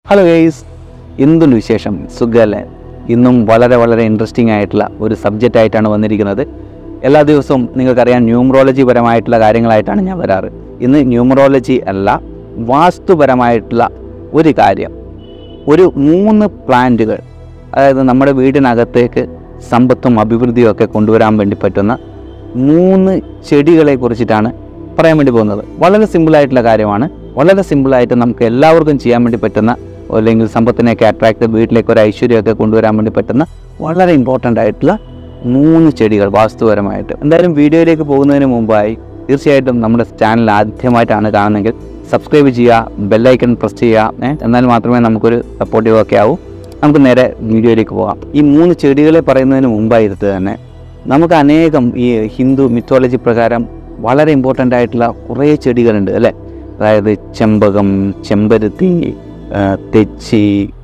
Hello guys എന്തുണ്ട് വിശേഷം സുഖല്ലേ ഇന്നും വളരെ വളരെ ഇൻട്രസ്റ്റിംഗ് ആയിട്ടുള്ള ഒരു സബ്ജക്റ്റ് ആയിട്ടാണ് വന്നിരിക്കുന്നത് എല്ലാ ദിവസവും നിങ്ങൾക്കറിയാം ന്യൂമറോളജി പരമായിട്ടുള്ള കാര്യങ്ങളായിട്ടാണ് ഞാൻ വരാറ് ഇന്ന് ന്യൂമറോളജി അല്ല വാസ്തുപരമായിട്ടുള്ള ഒരു കാര്യം ഒരു മൂന്ന് പ്ലാന്റുകൾ അതായത് നമ്മുടെ വീടിനകത്തേക്ക് സമ്പത്തും അഭിവൃദ്ധിയും ഒക്കെ കൊണ്ടുവരാൻ വേണ്ടി പറ്റുന്ന മൂന്ന് ചെടികളെ കുറിച്ചിട്ടാണ് പറയാൻ വേണ്ടി പോകുന്നത് വളരെ സിമ്പിളായിട്ടുള്ള കാര്യമാണ് വളരെ സിമ്പിളായിട്ട് നമുക്ക് എല്ലാവർക്കും ചെയ്യാൻ വേണ്ടി പറ്റുന്ന അല്ലെങ്കിൽ സമ്പത്തിനെയൊക്കെ അട്രാക്ട് വീട്ടിലേക്ക് ഒരു ഐശ്വര്യമൊക്കെ കൊണ്ടുവരാൻ വേണ്ടി പറ്റുന്ന വളരെ ഇമ്പോർട്ടൻ്റ് ആയിട്ടുള്ള മൂന്ന് ചെടികൾ വാസ്തുപരമായിട്ട് എന്തായാലും വീഡിയോയിലേക്ക് പോകുന്നതിന് മുമ്പായി തീർച്ചയായിട്ടും നമ്മുടെ ചാനൽ ആദ്യമായിട്ടാണ് കാണുന്നതെങ്കിൽ സബ്സ്ക്രൈബ് ചെയ്യുക ബെല്ലൈക്കൺ പ്രസ് ചെയ്യുക ഏ, എന്നാൽ മാത്രമേ നമുക്കൊരു സപ്പോർട്ടീവ് ഒക്കെ ആവൂ നമുക്ക് നേരെ വീഡിയോയിലേക്ക് പോകാം ഈ മൂന്ന് ചെടികളെ പറയുന്നതിന് മുമ്പായിട്ട് തന്നെ നമുക്ക് അനേകം ഈ ഹിന്ദു മിത്തോളജി പ്രകാരം വളരെ ഇമ്പോർട്ടൻ്റ് ആയിട്ടുള്ള കുറേ ചെടികളുണ്ട് അല്ലേ അതായത് ചെമ്പകം ചെമ്പരത്തി ആ, തെച്ചി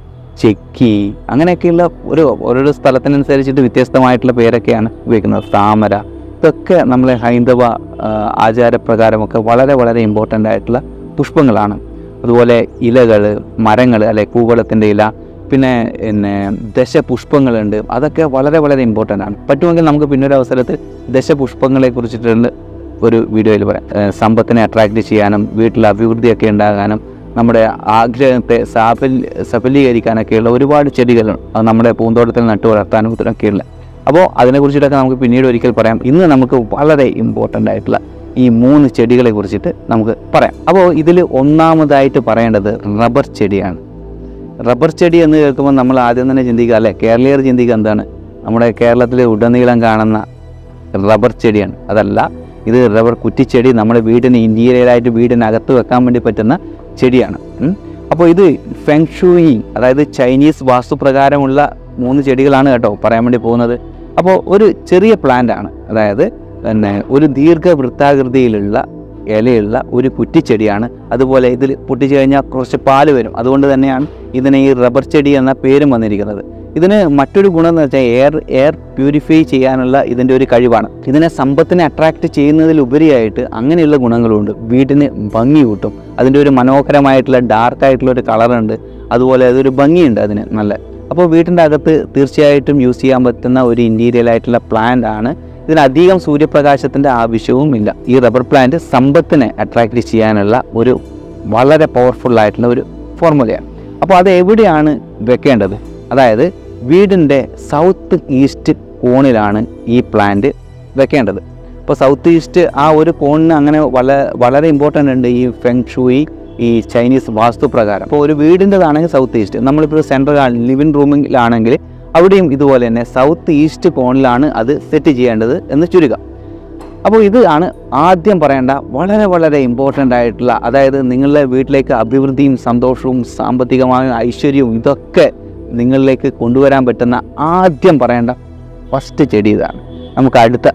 ചെക്കി അങ്ങനെയൊക്കെയുള്ള ഒരു ഓരോരോ സ്ഥലത്തിനനുസരിച്ചിട്ട് വ്യത്യസ്തമായിട്ടുള്ള പേരൊക്കെയാണ് ഉപയോഗിക്കുന്നത് താമര ഇതൊക്കെ നമ്മളെ ഹൈന്ദവ ആ, ആചാരപ്രകാരമൊക്കെ വളരെ വളരെ ഇമ്പോർട്ടൻ്റ് ആയിട്ടുള്ള പുഷ്പങ്ങളാണ് അതുപോലെ ഇലകൾ മരങ്ങൾ അല്ലെ കൂവളത്തിൻ്റെ ഇല പിന്നെ പിന്നെ ദശപുഷ്പങ്ങളുണ്ട് അതൊക്കെ വളരെ വളരെ ഇമ്പോർട്ടൻ്റ് ആണ് പറ്റുമെങ്കിൽ നമുക്ക് പിന്നൊരു അവസരത്തിൽ ദശപുഷ്പങ്ങളെ കുറിച്ചിട്ടുണ്ട് ഒരു വീഡിയോയിൽ പറയാം ഏഹ് സമ്പത്തിനെ അട്രാക്റ്റ് ചെയ്യാനും വീട്ടിൽ അഭിവൃദ്ധിയൊക്കെ ഉണ്ടാകാനും നമ്മുടെ ആഗ്രഹത്തെ സാഫൽ സഫലീകരിക്കാനൊക്കെയുള്ള ഒരുപാട് ചെടികളുണ്ട് അത് നമ്മുടെ പൂന്തോട്ടത്തിൽ നട്ടു വളർത്താനും ഇതിനൊക്കെയുള്ള അപ്പോൾ അതിനെക്കുറിച്ചിട്ടൊക്കെ നമുക്ക് പിന്നീട് ഒരിക്കൽ പറയാം ഇന്ന് നമുക്ക് വളരെ ഇമ്പോർട്ടൻ്റ് ആയിട്ടുള്ള ഈ മൂന്ന് ചെടികളെ കുറിച്ചിട്ട് നമുക്ക് പറയാം അപ്പോൾ ഇതിൽ ഒന്നാമതായിട്ട് പറയേണ്ടത് റബ്ബർ ചെടിയാണ് റബ്ബർ ചെടി എന്ന് കേൾക്കുമ്പോൾ നമ്മൾ ആദ്യം തന്നെ ചിന്തിക്കുക അല്ലേ കേരളീയർ ചിന്തിക്കുക എന്താണ് നമ്മുടെ കേരളത്തിൽ ഉടനീളം കാണുന്ന റബ്ബർ ചെടിയാണ് അതല്ല ഇത് റബ്ബർ കുറ്റിച്ചെടി നമ്മുടെ വീടിന് ഇൻറ്റീരിയറായിട്ട് വീടിനകത്ത് വെക്കാൻ വേണ്ടി പറ്റുന്ന ചെടിയാണ് ഉം. അപ്പോൾ ഇത് ഫെങ്ഷൂയി അതായത് ചൈനീസ് വാസ്തുപ്രകാരമുള്ള മൂന്ന് ചെടികളാണ് കേട്ടോ പറയാൻ വേണ്ടി പോകുന്നത് അപ്പോൾ ഒരു ചെറിയ പ്ലാന്റ് ആണ് അതായത് പിന്നെ ഒരു ദീർഘവൃത്താകൃതിയിലുള്ള ഇലയുള്ള ഒരു കുറ്റിച്ചെടിയാണ് അതുപോലെ ഇതിൽ പൊട്ടിച്ചു കഴിഞ്ഞാൽ കുറച്ച് പാല് വരും അതുകൊണ്ട് തന്നെയാണ് ഇതിന് ഈ റബ്ബർ ചെടി എന്ന പേരും വന്നിരിക്കുന്നത് ഇതിന് മറ്റൊരു ഗുണം എന്ന് വെച്ചാൽ എയർ എയർ പ്യൂരിഫൈ ചെയ്യാനുള്ള ഇതിൻ്റെ ഒരു കഴിവാണ് ഇതിനെ സമ്പത്തിനെ അട്രാക്റ്റ് ചെയ്യുന്നതിലുപരിയായിട്ട് അങ്ങനെയുള്ള ഗുണങ്ങളുണ്ട് വീടിന് ഭംഗി കൂട്ടും അതിൻ്റെ ഒരു മനോഹരമായിട്ടുള്ള ഡാർക്കായിട്ടുള്ള ഒരു കളറുണ്ട് അതുപോലെ അതൊരു ഭംഗിയുണ്ട് അതിന് നല്ല അപ്പോൾ വീട്ടിൻ്റെ അകത്ത് തീർച്ചയായിട്ടും യൂസ് ചെയ്യാൻ പറ്റുന്ന ഒരു ഇൻറ്റീരിയൽ ആയിട്ടുള്ള പ്ലാന്റ് ആണ് ഇതിന് അധികം സൂര്യപ്രകാശത്തിൻ്റെ ആവശ്യവും ഇല്ല ഈ റബ്ബർ പ്ലാന്റ് സമ്പത്തിനെ അട്രാക്റ്റ് ചെയ്യാനുള്ള ഒരു വളരെ പവർഫുൾ ആയിട്ടുള്ള ഒരു ഫോർമുലയാണ് അപ്പോൾ അത് എവിടെയാണ് വെക്കേണ്ടത് അതായത് വീടിൻ്റെ സൗത്ത് ഈസ്റ്റ് കോണിലാണ് ഈ പ്ലാന്റ് വെക്കേണ്ടത് ഇപ്പോൾ സൗത്ത് ഈസ്റ്റ് ആ ഒരു കോണിന് അങ്ങനെ വളരെ വളരെ ഇമ്പോർട്ടൻ്റ് ഉണ്ട് ഈ ഫെങ് ഷൂയി ഈ ചൈനീസ് വാസ്തു പ്രകാരം അപ്പോൾ ഒരു വീടിൻ്റെതാണെങ്കിൽ സൗത്ത് ഈസ്റ്റ് നമ്മളിപ്പോൾ സെൻട്രൽ ലിവിങ് റൂമിലാണെങ്കിൽ അവിടെയും ഇതുപോലെ തന്നെ സൗത്ത് ഈസ്റ്റ് കോണിലാണ് അത് സെറ്റ് ചെയ്യേണ്ടത് എന്ന് ചുരുക്കം അപ്പോൾ ഇതാണ് ആദ്യം പറയേണ്ട വളരെ വളരെ ഇമ്പോർട്ടൻ്റ് ആയിട്ടുള്ള അതായത് നിങ്ങളുടെ വീട്ടിലേക്ക് അഭിവൃദ്ധിയും സന്തോഷവും സാമ്പത്തികമായ ഐശ്വര്യവും ഇതൊക്കെ നിങ്ങളിലേക്ക് കൊണ്ടുവരാൻ പറ്റുന്ന ആദ്യം പറയേണ്ട ഫസ്റ്റ് ചെടി ഇതാണ് നമുക്ക് അടുത്ത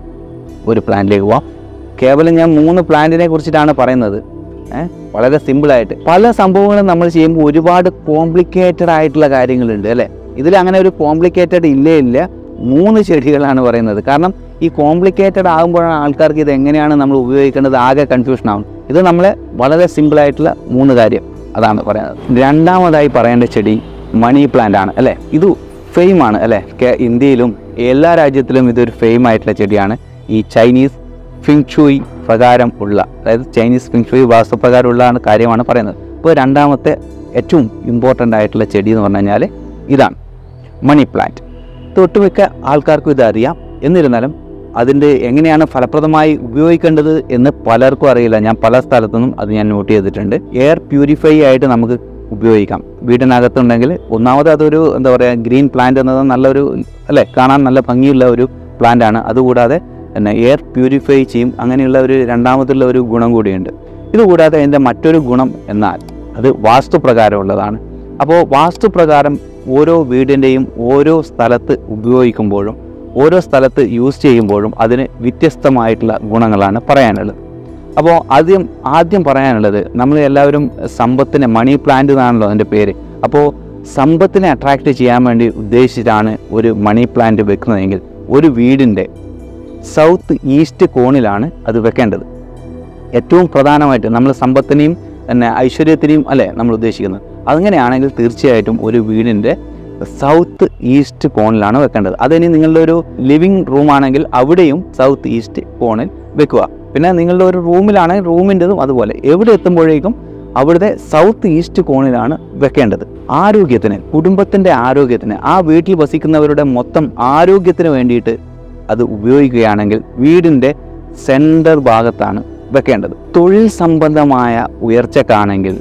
ഒരു പ്ലാന്റിലേക്ക് പോവാം കേവലം ഞാൻ മൂന്ന് പ്ലാന്റിനെ കുറിച്ചിട്ടാണ് പറയുന്നത് ഏ? വളരെ സിമ്പിളായിട്ട് പല സംഭവങ്ങളും നമ്മൾ ചെയ്യുമ്പോൾ ഒരുപാട് കോംപ്ലിക്കേറ്റഡ് ആയിട്ടുള്ള കാര്യങ്ങളുണ്ട് അല്ലേ ഇതിൽ അങ്ങനെ ഒരു കോംപ്ലിക്കേറ്റഡ് ഇല്ലേ ഇല്ല മൂന്ന് ചെടികളാണ് പറയുന്നത് കാരണം ഈ കോംപ്ലിക്കേറ്റഡ് ആകുമ്പോഴാണ് ആൾക്കാർക്ക് ഇത് എങ്ങനെയാണ് നമ്മൾ ഉപയോഗിക്കേണ്ടത് ആകെ കൺഫ്യൂഷൻ ആവും ഇത് നമ്മളെ വളരെ സിമ്പിളായിട്ടുള്ള മൂന്ന് കാര്യം അതാണ് പറയുന്നത് രണ്ടാമതായി പറയേണ്ട ചെടി മണി പ്ലാന്റ് ആണ് അല്ലേ ഇത് ഫെയിം ആണ് അല്ലേ കേ- ഇന്ത്യയിലും എല്ലാ രാജ്യത്തിലും ഇതൊരു ഫെയിം ആയിട്ടുള്ള ചെടിയാണ് ഈ ചൈനീസ് ഫിങ്ഷുയി പ്രകാരം ഉള്ള അതായത് ചൈനീസ് ഫിങ്ഷുയി വാസ്തുപ്രകാരമുള്ള കാര്യമാണ് പറയുന്നത് ഇപ്പോൾ രണ്ടാമത്തെ ഏറ്റവും ഇമ്പോർട്ടൻ്റ് ആയിട്ടുള്ള ചെടി എന്ന് പറഞ്ഞു കഴിഞ്ഞാൽ ഇതാണ് മണി പ്ലാന്റ് തൊട്ടുമിക്ക ആൾക്കാർക്കും ഇത് അറിയാം എന്നിരുന്നാലും അതിൻ്റെ എങ്ങനെയാണ് ഫലപ്രദമായി ഉപയോഗിക്കേണ്ടത് എന്ന് പലർക്കും അറിയില്ല ഞാൻ പല സ്ഥലത്തുനിന്നും അത് ഞാൻ നോട്ട് ചെയ്തിട്ടുണ്ട് എയർ പ്യൂരിഫൈ ആയിട്ട് നമുക്ക് ഉപയോഗിക്കാം വീടിനകത്തുണ്ടെങ്കിൽ ഒന്നാമത് അതൊരു എന്താ പറയുക ഗ്രീൻ പ്ലാന്റ് എന്നത് നല്ലൊരു അല്ലേ കാണാൻ നല്ല ഭംഗിയുള്ള ഒരു പ്ലാന്റ് ആണ് അതുകൂടാതെ പിന്നെ എയർ പ്യൂരിഫൈ ചെയ്യും അങ്ങനെയുള്ള ഒരു രണ്ടാമതുള്ള ഒരു ഗുണം കൂടിയുണ്ട് ഇതുകൂടാതെ അതിൻ്റെ മറ്റൊരു ഗുണം എന്നാൽ അത് വാസ്തുപ്രകാരമുള്ളതാണ് അപ്പോൾ വാസ്തുപ്രകാരം ഓരോ വീടിൻ്റെയും ഓരോ സ്ഥലത്ത് ഉപയോഗിക്കുമ്പോഴും ഓരോ സ്ഥലത്ത് യൂസ് ചെയ്യുമ്പോഴും അതിന് വ്യത്യസ്തമായിട്ടുള്ള ഗുണങ്ങളാണ് പറയാനുള്ളത് അപ്പോൾ ആദ്യം ആദ്യം പറയാനുള്ളത് നമ്മൾ എല്ലാവരും സമ്പത്തിനെ മണി പ്ലാന്റ് എന്നാണല്ലോ അതിൻ്റെ പേര് അപ്പോൾ സമ്പത്തിനെ അട്രാക്റ്റ് ചെയ്യാൻ വേണ്ടി ഉദ്ദേശിച്ചിട്ടാണ് ഒരു മണി പ്ലാന്റ് വെക്കുന്നതെങ്കിൽ ഒരു വീടിൻ്റെ സൗത്ത് ഈസ്റ്റ് കോണിലാണ് അത് വെക്കേണ്ടത് ഏറ്റവും പ്രധാനമായിട്ട് നമ്മൾ സമ്പത്തിനെയും പിന്നെ ഐശ്വര്യത്തിനെയും അല്ലേ നമ്മൾ ഉദ്ദേശിക്കുന്നത് അങ്ങനെയാണെങ്കിൽ തീർച്ചയായിട്ടും ഒരു വീടിൻ്റെ സൗത്ത് ഈസ്റ്റ് കോണിലാണ് വെക്കേണ്ടത് അതിനി നിങ്ങളുടെ ഒരു ലിവിങ് റൂം ആണെങ്കിൽ അവിടെയും സൗത്ത് ഈസ്റ്റ് കോണിൽ വെക്കുക പിന്നെ നിങ്ങളുടെ ഒരു റൂമിലാണെങ്കിൽ റൂമിൻ്റെതും അതുപോലെ എവിടെ എത്തുമ്പോഴേക്കും അവിടുത്തെ സൗത്ത് ഈസ്റ്റ് കോണിലാണ് വെക്കേണ്ടത് ആരോഗ്യത്തിന് കുടുംബത്തിൻ്റെ ആരോഗ്യത്തിന് ആ വീട്ടിൽ വസിക്കുന്നവരുടെ മൊത്തം ആരോഗ്യത്തിന് വേണ്ടിയിട്ട് അത് ഉപയോഗിക്കുകയാണെങ്കിൽ വീടിൻ്റെ സെൻറ്റർ ഭാഗത്താണ് വെക്കേണ്ടത് തൊഴിൽ സംബന്ധമായ ഉയർച്ചക്കാണെങ്കിൽ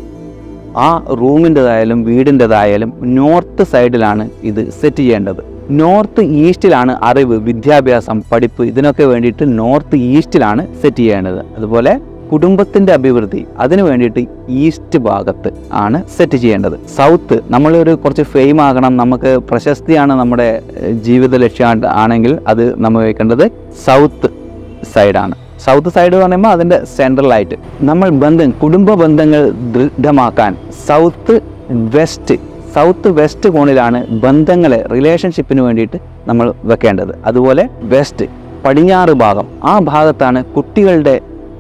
ആ റൂമിൻ്റെതായാലും വീടിൻ്റെതായാലും നോർത്ത് സൈഡിലാണ് ഇത് സെറ്റ് ചെയ്യേണ്ടത് നോർത്ത് ഈസ്റ്റിലാണ് അറിവ് വിദ്യാഭ്യാസം പഠിപ്പ് ഇതിനൊക്കെ വേണ്ടിയിട്ട് നോർത്ത് ഈസ്റ്റിലാണ് സെറ്റ് ചെയ്യേണ്ടത് അതുപോലെ കുടുംബത്തിൻ്റെ അഭിവൃദ്ധി അതിനു വേണ്ടിയിട്ട് ഈസ്റ്റ് ഭാഗത്ത് ആണ് സെറ്റ് ചെയ്യേണ്ടത് സൗത്ത് നമ്മളൊരു കുറച്ച് ഫെയിം ആകണം നമുക്ക് പ്രശസ്തിയാണ് നമ്മുടെ ഏഹ്, ജീവിത ലക്ഷ്യം ആണെങ്കിൽ അത് നമ്മൾ വെക്കേണ്ടത് സൗത്ത് സൈഡാണ് സൗത്ത് സൈഡ് എന്ന് പറയുമ്പോൾ അതിൻ്റെ സെൻട്രലായിട്ട് നമ്മൾ ബന്ധം കുടുംബ ബന്ധങ്ങൾ ദൃഢമാക്കാൻ സൗത്ത് വെസ്റ്റ് സൗത്ത് വെസ്റ്റ് കോണിലാണ് ബന്ധങ്ങളെ റിലേഷൻഷിപ്പിന് വേണ്ടിയിട്ട് നമ്മൾ വെക്കേണ്ടത് അതുപോലെ വെസ്റ്റ് പടിഞ്ഞാറ് ഭാഗം ആ ഭാഗത്താണ് കുട്ടികളുടെ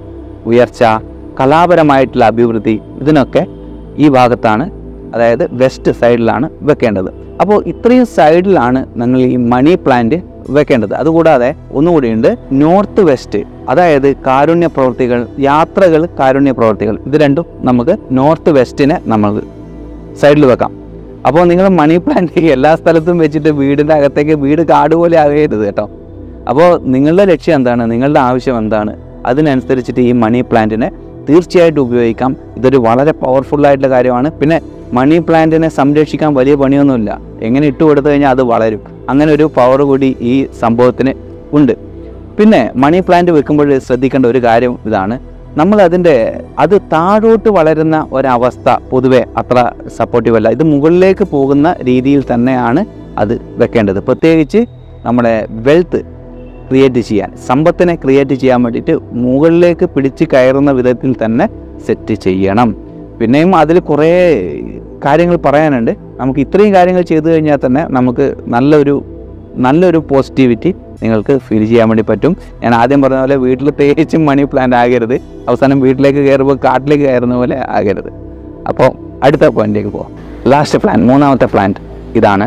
ഉയർച്ച കലാപരമായിട്ടുള്ള അഭിവൃദ്ധി ഇതിനൊക്കെ ഈ ഭാഗത്താണ് അതായത് വെസ്റ്റ് സൈഡിലാണ് വെക്കേണ്ടത് അപ്പോൾ ഇത്രയും സൈഡിലാണ് നിങ്ങൾ ഈ മണി പ്ലാന്റ് വെക്കേണ്ടത് അതുകൂടാതെ ഒന്നുകൂടിയുണ്ട് നോർത്ത് വെസ്റ്റ് അതായത് കാരുണ്യ പ്രവർത്തികൾ യാത്രകൾ കാരുണ്യ പ്രവർത്തികൾ ഇത് രണ്ടും നമുക്ക് നോർത്ത് വെസ്റ്റിനെ നമ്മൾ സൈഡിൽ വെക്കാം അപ്പോൾ നിങ്ങൾ മണി പ്ലാന്റ് എല്ലാ സ്ഥലത്തും വെച്ചിട്ട് വീടിൻ്റെ അകത്തേക്ക് വീട് കാട് പോലെ ആകരുത് കേട്ടോ അപ്പോൾ നിങ്ങളുടെ ലക്ഷ്യം എന്താണ് നിങ്ങളുടെ ആവശ്യം എന്താണ് അതിനനുസരിച്ചിട്ട് ഈ മണി പ്ലാന്റിനെ തീർച്ചയായിട്ടും ഉപയോഗിക്കാം ഇതൊരു വളരെ പവർഫുൾ ആയിട്ടുള്ള കാര്യമാണ് പിന്നെ മണി പ്ലാന്റിനെ സംരക്ഷിക്കാൻ വലിയ പണിയൊന്നുമില്ല എങ്ങനെ ഇട്ട് കൊടുത്തു കഴിഞ്ഞാൽ അത് വളരും അങ്ങനെ ഒരു പവർ കൂടി ഈ സംഭവത്തിന് ഉണ്ട് പിന്നെ മണി പ്ലാന്റ് വെക്കുമ്പോൾ ശ്രദ്ധിക്കേണ്ട ഒരു കാര്യം ഇതാണ് നമ്മൾ അതിൻ്റെ അത് താഴോട്ട് വളരുന്ന ഒരവസ്ഥ പൊതുവെ അത്ര സപ്പോർട്ടീവ് അല്ല ഇത് മുകളിലേക്ക് പോകുന്ന രീതിയിൽ തന്നെയാണ് അത് വെക്കേണ്ടത് പ്രത്യേകിച്ച് നമ്മുടെ വെൽത്ത് ക്രിയേറ്റ് ചെയ്യാൻ സമ്പത്തിനെ ക്രിയേറ്റ് ചെയ്യാൻ വേണ്ടിയിട്ട് മുകളിലേക്ക് പിടിച്ച് കയറുന്ന വിധത്തിൽ തന്നെ സെറ്റ് ചെയ്യണം പിന്നെയും അതിൽ കുറേ കാര്യങ്ങൾ പറയാനുണ്ട് നമുക്ക് ഇത്രയും കാര്യങ്ങൾ ചെയ്തു കഴിഞ്ഞാൽ തന്നെ നമുക്ക് നല്ലൊരു നല്ലൊരു പോസിറ്റിവിറ്റി നിങ്ങൾക്ക് ഫീൽ ചെയ്യാൻ വേണ്ടി പറ്റും ഞാൻ ആദ്യം പറഞ്ഞ പോലെ വീട്ടിൽ തേച്ചും മണി പ്ലാന്റ് ആകരുത് അവസാനം വീട്ടിലേക്ക് കയറുമ്പോൾ കാട്ടിലേക്ക് കയറുന്ന പോലെ ആകരുത് അപ്പോൾ അടുത്ത പോയിന്റിലേക്ക് പോവാം ലാസ്റ്റ് പ്ലാന്റ് മൂന്നാമത്തെ പ്ലാന്റ് ഇതാണ്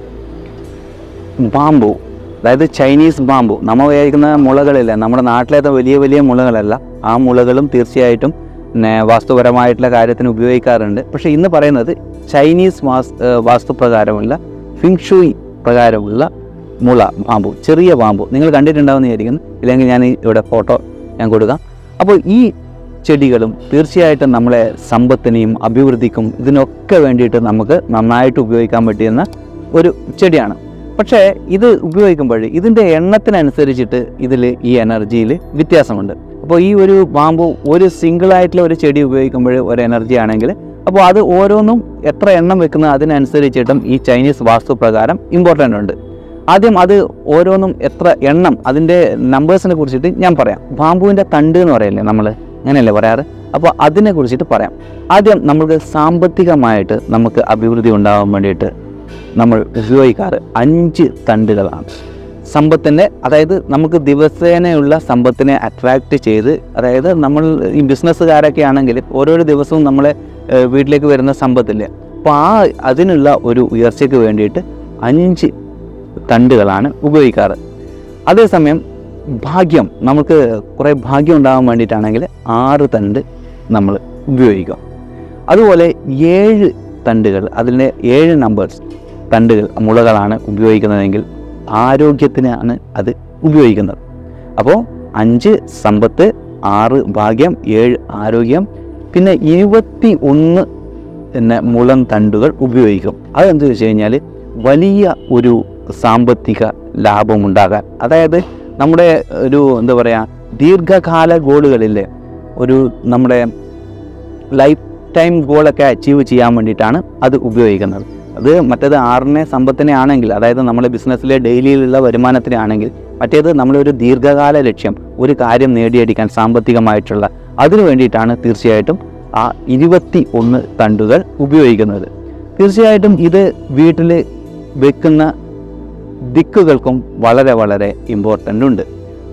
ബാമ്പു അതായത് ചൈനീസ് ബാമ്പു നമ്മൾ ഉപയോഗിക്കുന്ന മുളകളില്ല നമ്മുടെ നാട്ടിലത്തെ വലിയ വലിയ മുളകളല്ല ആ മുളകളും തീർച്ചയായിട്ടും പിന്നെ വാസ്തുപരമായിട്ടുള്ള കാര്യത്തിന് ഉപയോഗിക്കാറുണ്ട് പക്ഷേ ഇന്ന് പറയുന്നത് ചൈനീസ് വാസ് ഏഹ് വാസ്തുപ്രകാരമുള്ള ഫിങ്ഷുയി പ്രകാരമുള്ള മുള ബാമ്പു ചെറിയ ബാമ്പു നിങ്ങൾ കണ്ടിട്ടുണ്ടാവുമെന്ന് വിചാരിക്കുന്നു ഇല്ലെങ്കിൽ ഞാൻ ഈ ഇവിടെ ഫോട്ടോ ഞാൻ കൊടുക്കാം അപ്പോൾ ഈ ചെടികളും തീർച്ചയായിട്ടും നമ്മളെ സമ്പത്തിനെയും അഭിവൃദ്ധിക്കും ഇതിനൊക്കെ വേണ്ടിയിട്ട് നമുക്ക് നന്നായിട്ട് ഉപയോഗിക്കാൻ പറ്റുന്ന ഒരു ചെടിയാണ് പക്ഷേ ഇത് ഉപയോഗിക്കുമ്പോൾ ഇതിൻ്റെ എണ്ണത്തിനനുസരിച്ചിട്ട് ഇതിൽ ഈ എനർജിയിൽ വ്യത്യാസമുണ്ട് അപ്പോൾ ഈ ഒരു ബാമ്പു ഒരു സിംഗിൾ ആയിട്ടുള്ള ഒരു ചെടി ഉപയോഗിക്കുമ്പോൾ ഒരു എനർജി ആണെങ്കിൽ അപ്പോൾ അത് ഓരോന്നും എത്ര എണ്ണം വെക്കുന്നത് അതിനനുസരിച്ചിട്ടും ഈ ചൈനീസ് വാസ്തു പ്രകാരം ഇമ്പോർട്ടൻ്റ് ഉണ്ട് ആദ്യം അത് ഓരോന്നും എത്ര എണ്ണം അതിൻ്റെ നമ്പേഴ്സിനെ കുറിച്ചിട്ട് ഞാൻ പറയാം ബാമ്പുവിൻ്റെ തണ്ട് എന്ന് പറയല്ലേ നമ്മൾ അങ്ങനെയല്ലേ പറയാറ് അപ്പോൾ അതിനെ കുറിച്ചിട്ട് പറയാം ആദ്യം നമുക്ക് സാമ്പത്തികമായിട്ട് നമുക്ക് അഭിവൃദ്ധി ഉണ്ടാകാൻ വേണ്ടിയിട്ട് നമ്മൾ ഉപയോഗിക്കാറ് അഞ്ച് തണ്ടുകളാണ് സമ്പത്തിൻ്റെ അതായത് നമുക്ക് ദിവസേനയുള്ള സമ്പത്തിനെ അട്രാക്റ്റ് ചെയ്ത് അതായത് നമ്മൾ ഈ ബിസിനസ്സുകാരൊക്കെ ആണെങ്കിൽ ഓരോരോ ദിവസവും നമ്മളെ ഏഹ്, വീട്ടിലേക്ക് വരുന്ന സമ്പത്തില്ലേ അപ്പോൾ ആ അതിനുള്ള ഒരു ഉയർച്ചയ്ക്ക് വേണ്ടിയിട്ട് അഞ്ച് തണ്ടുകളാണ് ഉപയോഗിക്കാറ് അതേസമയം ഭാഗ്യം നമുക്ക് കുറേ ഭാഗ്യം ഉണ്ടാകാൻ വേണ്ടിയിട്ടാണെങ്കിൽ ആറ് തണ്ട് നമ്മൾ ഉപയോഗിക്കും അതുപോലെ ഏഴ് തണ്ടുകൾ അതിൻ്റെ ഏഴ് നമ്പേഴ്സ് തണ്ടുകൾ മുളകളാണ് ഉപയോഗിക്കുന്നതെങ്കിൽ ആരോഗ്യത്തിനാണ് അത് ഉപയോഗിക്കുന്നത് അപ്പോൾ അഞ്ച് സമ്പത്ത് ആറ് ഭാഗ്യം ഏഴ് ആരോഗ്യം പിന്നെ ഇരുപത്തി ഒന്ന് പിന്നെ മുളം തണ്ടുകൾ ഉപയോഗിക്കും അതെന്ത് വെച്ച് കഴിഞ്ഞാൽ വലിയ ഒരു സാമ്പത്തിക ലാഭമുണ്ടാകാൻ അതായത് നമ്മുടെ ഒരു എന്താ പറയുക ദീർഘകാല ഗോളുകളില്ലേ ഒരു നമ്മുടെ ലൈഫ് ടൈം ഗോളൊക്കെ അച്ചീവ് ചെയ്യാൻ വേണ്ടിയിട്ടാണ് അത് ഉപയോഗിക്കുന്നത് അത് മറ്റേത് ആറിനെ സമ്പത്തിനെ ആണെങ്കിൽ അതായത് നമ്മുടെ ബിസിനസ്സിലെ ഡെയിലിയിലുള്ള വരുമാനത്തിനെ ആണെങ്കിൽ മറ്റേത് നമ്മളൊരു ദീർഘകാല ലക്ഷ്യം ഒരു കാര്യം നേടിയെടുക്കാൻ സാമ്പത്തികമായിട്ടുള്ള അതിനു വേണ്ടിയിട്ടാണ് തീർച്ചയായിട്ടും ആ ഇരുപത്തി ഒന്ന് തണ്ടുകൾ ഉപയോഗിക്കുന്നത് തീർച്ചയായിട്ടും ഇത് വീട്ടിൽ വെക്കുന്ന ദിക്കുകൾക്കും വളരെ വളരെ ഇമ്പോർട്ടൻ്റ് ഉണ്ട്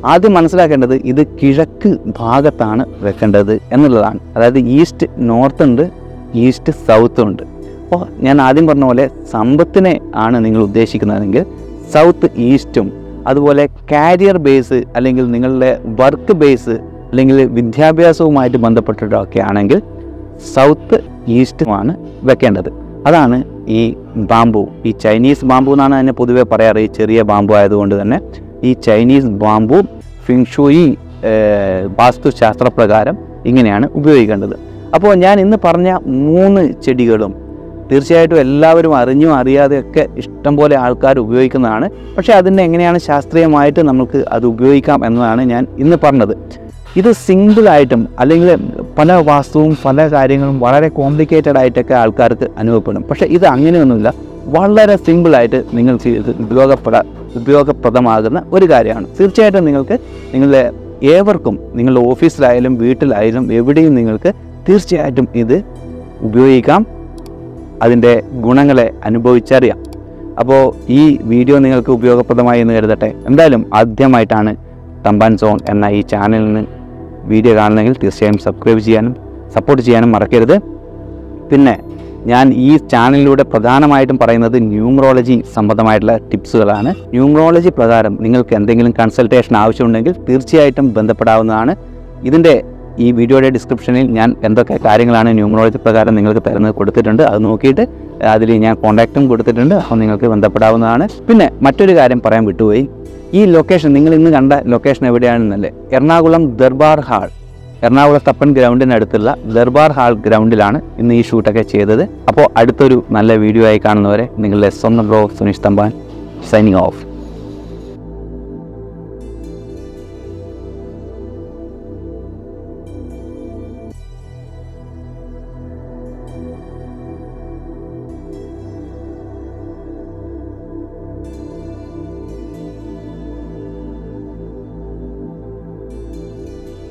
ആദ്യം മനസ്സിലാക്കേണ്ടത് ഇത് കിഴക്ക് ഭാഗത്താണ് വെക്കേണ്ടത് എന്നുള്ളതാണ് അതായത് ഈസ്റ്റ് നോർത്ത് ഉണ്ട് ഈസ്റ്റ് സൗത്ത് ഉണ്ട് അപ്പോൾ ഞാൻ ആദ്യം പറഞ്ഞ പോലെ സമ്പത്തിനെ ആണ് നിങ്ങൾ ഉദ്ദേശിക്കുന്നതെങ്കിൽ സൗത്ത് ഈസ്റ്റും അതുപോലെ കാരിയർ ബേസ് അല്ലെങ്കിൽ നിങ്ങളുടെ വർക്ക് ബേസ് അല്ലെങ്കിൽ വിദ്യാഭ്യാസവുമായിട്ട് ബന്ധപ്പെട്ടിട്ടൊക്കെ ആണെങ്കിൽ സൗത്ത് ഈസ്റ്റുമാണ് വെക്കേണ്ടത് അതാണ് ഈ ബാമ്പു ഈ ചൈനീസ് ബാമ്പു എന്നാണ് അതിനെ പൊതുവെ പറയാറ് ഈ ചെറിയ ബാമ്പു ആയതുകൊണ്ട് തന്നെ ഈ ചൈനീസ് ബാമ്പു ഫിങ്ഷുയി വാസ്തുശാസ്ത്രപ്രകാരം ഇങ്ങനെയാണ് ഉപയോഗിക്കേണ്ടത് അപ്പോൾ ഞാൻ ഇന്ന് പറഞ്ഞ മൂന്ന് ചെടികളും തീർച്ചയായിട്ടും എല്ലാവരും അറിഞ്ഞും അറിയാതെയൊക്കെ ഇഷ്ടംപോലെ ആൾക്കാർ ഉപയോഗിക്കുന്നതാണ് പക്ഷേ അതിനെ എങ്ങനെയാണ് ശാസ്ത്രീയമായിട്ട് നമുക്ക് അത് ഉപയോഗിക്കാം എന്നതാണ് ഞാൻ ഇന്ന് പറഞ്ഞത് ഇത് സിംഗിളായിട്ടും അല്ലെങ്കിൽ പല വാസ്തുവും പല കാര്യങ്ങളും വളരെ കോംപ്ലിക്കേറ്റഡ് ആയിട്ടൊക്കെ ആൾക്കാർക്ക് അനുഭവപ്പെടും പക്ഷേ ഇത് അങ്ങനെയൊന്നുമില്ല വളരെ സിമ്പിളായിട്ട് നിങ്ങൾക്ക് ഇത് ഉപയോഗപ്പെട ഉപയോഗപ്രദമാകുന്ന ഒരു കാര്യമാണ് തീർച്ചയായിട്ടും നിങ്ങൾക്ക് നിങ്ങളുടെ ഏവർക്കും നിങ്ങളുടെ ഓഫീസിലായാലും വീട്ടിലായാലും എവിടെയും നിങ്ങൾക്ക് തീർച്ചയായിട്ടും ഇത് ഉപയോഗിക്കാം അതിൻ്റെ ഗുണങ്ങളെ അനുഭവിച്ചറിയാം അപ്പോൾ ഈ വീഡിയോ നിങ്ങൾക്ക് ഉപയോഗപ്രദമായി എന്ന് കരുതട്ടെ എന്തായാലും ആദ്യമായിട്ടാണ് തമ്പാൻ സോൺ എന്ന ഈ ചാനലിന് വീഡിയോ കാണുന്നെങ്കിൽ തീർച്ചയായും സബ്സ്ക്രൈബ് ചെയ്യാനും സപ്പോർട്ട് ചെയ്യാനും മറക്കരുത് പിന്നെ ഞാൻ ഈ ചാനലിലൂടെ പ്രധാനമായിട്ടും പറയുന്നത് ന്യൂമറോളജി സംബന്ധമായിട്ടുള്ള ടിപ്സുകളാണ് ന്യൂമറോളജി പ്രകാരം നിങ്ങൾക്ക് എന്തെങ്കിലും കൺസൾട്ടേഷൻ ആവശ്യമുണ്ടെങ്കിൽ തീർച്ചയായിട്ടും ബന്ധപ്പെടാവുന്നതാണ് ഇതിൻ്റെ ഈ വീഡിയോയുടെ ഡിസ്ക്രിപ്ഷനിൽ ഞാൻ എന്തൊക്കെ കാര്യങ്ങളാണ് ന്യൂമറോളജി പ്രകാരം നിങ്ങൾക്ക് തരുന്നത് കൊടുത്തിട്ടുണ്ട് അത് നോക്കിയിട്ട് അതിൽ ഞാൻ കോൺടാക്റ്റും കൊടുത്തിട്ടുണ്ട് അപ്പോൾ നിങ്ങൾക്ക് ബന്ധപ്പെടാവുന്നതാണ് പിന്നെ മറ്റൊരു കാര്യം പറയാൻ വിട്ടുപോയി ഈ ലൊക്കേഷൻ നിങ്ങൾ ഇന്ന് കണ്ട ലൊക്കേഷൻ എവിടെയാണെന്നല്ലേ എറണാകുളം ദർബാർ ഹാൾ എറണാകുളം തപ്പൻ ഗ്രൗണ്ടിനടുത്തുള്ള ദർബാർ ഹാൾ ഗ്രൗണ്ടിലാണ് ഇന്ന് ഈ ഷൂട്ടൊക്കെ ചെയ്തത് അപ്പോൾ അടുത്തൊരു നല്ല വീഡിയോ ആയി കാണുന്നവരെ നിങ്ങളുടെ സ്വന്തം bro Suneesh Thampan signing of